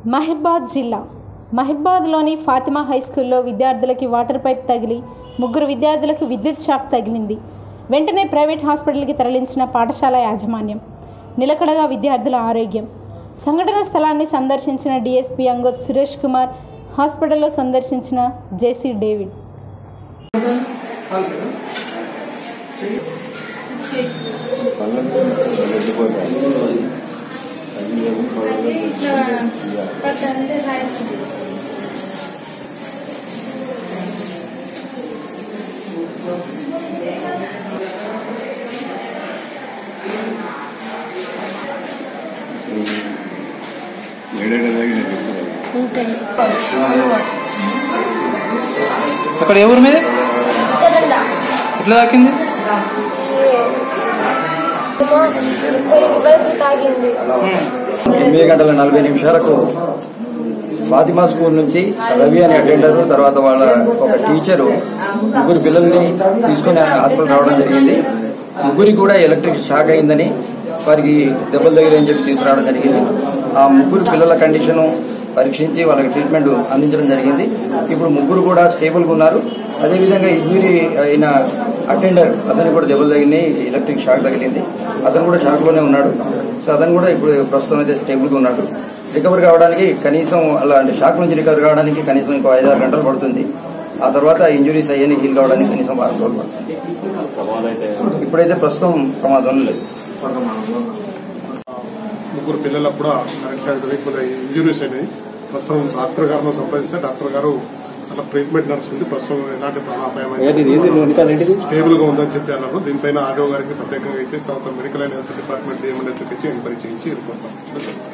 మహిబాద్ జిల్లా మహిబాద్లోని ఫాతిమా హై స్కూల్లో విద్యార్థులకి వాటర్ పైప్ తగిలి ముగ్గురు విద్యార్థులకు విద్యుత్ షాక్ తగిలింది వెంటనే ప్రైవేట్ హాస్పిటల్కి తరలించిన పాఠశాల యాజమాన్యం నిలకడగా విద్యార్థుల ఆరోగ్యం సంఘటన స్థలాన్ని సందర్శించిన డీఎస్పీ అంగోత్ సురేష్ కుమార్ హాస్పిటల్లో సందర్శించిన జేసీ డేవిడ్ అక్కడ ఏ ఊరు మీద ఎట్లా తాకింది ఇబ్బంది తాగింది ఎనిమిది గంటల నలభై నిమిషాలకు ఫాతిమా స్కూల్ నుంచి రవి అనే అటెండర్ తర్వాత వాళ్ళ ఒక టీచరు ముగ్గురు పిల్లల్ని తీసుకుని హాస్పిటల్ రావడం జరిగింది ముగ్గురికి కూడా ఎలక్ట్రిక్ షాక్ అయిందని వారికి దెబ్బలు తగిలని చెప్పి తీసుకురావడం జరిగింది ఆ ముగ్గురు పిల్లల కండిషను పరీక్షించి వాళ్ళకి ట్రీట్మెంట్ అందించడం జరిగింది ఇప్పుడు ముగ్గురు కూడా స్టేబుల్గా ఉన్నారు అదేవిధంగా ఇంజురీ అయిన అటెండర్ అతనికి కూడా దెబ్బలు తగిలినాయి ఎలక్ట్రిక్ షాక్ తగిలింది అతను కూడా షాక్లోనే ఉన్నాడు సో అతను కూడా ఇప్పుడు ప్రస్తుతం అయితే స్టేబుల్గా ఉన్నాడు రికవర్ కావడానికి కనీసం అలాంటి షాక్ నుంచి రికవర్ కావడానికి కనీసం ఇంకో ఐదారు గంటలు పడుతుంది ఆ తర్వాత ఇంజురీస్ అయ్యని హీల్ కావడానికి కనీసం వారం రోజులు పడుతుంది ఇప్పుడైతే ప్రస్తుతం ప్రమాదం లేదు ముగ్గురు పిల్లలకు కూడా కరెంట్ షాక్ తగిలి కొద్దిగా ఇంజురీస్ అయినాయి ప్రస్తుతం డాక్టర్ గారిని సంప్రదిస్తే డాక్టర్ గారు అట్లా ట్రీట్మెంట్ నడుస్తుంది ప్రస్తుతం ఎలాంటి ప్రాణాపాయం అయితే స్టేబుల్ గా ఉందని చెప్పి అన్నారు దీనిపైన ఆర్డీఓ గారికి ప్రత్యేకంగా ఇచ్చేసి తర్వాత మెడికల్ అండ్ హెల్త్ డిపార్ట్మెంట్ ఏమైనా తెచ్చి ఎంక్వైరీ చేయించి రిపోర్ట్ పంపించడం జరుగుతుంది.